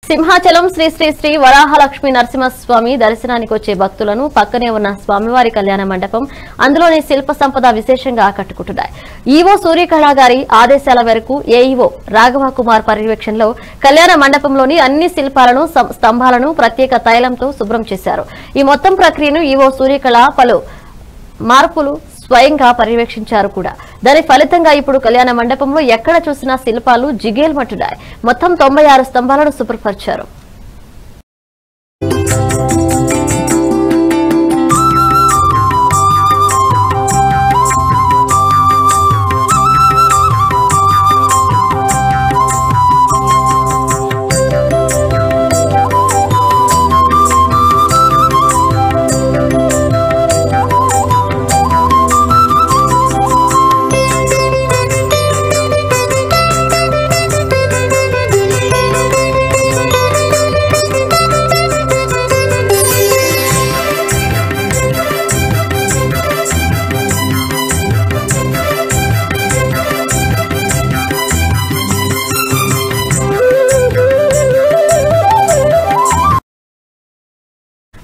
సింహాచలం శ్రీ శ్రీ శ్రీ వరాహలక్ష్మి నరసింహస్వామి దర్శనానికి వచ్చే భక్తులను పక్కనే ఉన్న స్వామివారి కళ్యాణ మండపం అందులోని శిల్ప సంపద విశేషంగా ఆకట్టుకుంటున్నాయి ఈవో సూర్యకళ గారి ఆదేశాల మేరకు ఏఈఓ రాఘవ కుమార్ పర్యవేక్షణలో కళ్యాణ మండపంలోని అన్ని శిల్పాలను సం- స్తంభాలను ప్రత్యేక తైలంతో శుభ్రం చేశారు ఈ మొత్తం ప్రక్రియను ఈవో సూర్యకళ పలు మార్పులు స్వయంగా పర్యవేక్షించారు కూడా దాని ఫలితంగా ఇప్పుడు కళ్యాణ మండపంలో ఎక్కడ చూసినా శిల్పాలు జిగేల్మంటున్నాయి మొత్తం తొంభై ఆరు స్తంభాలను శుభ్రపరిచారు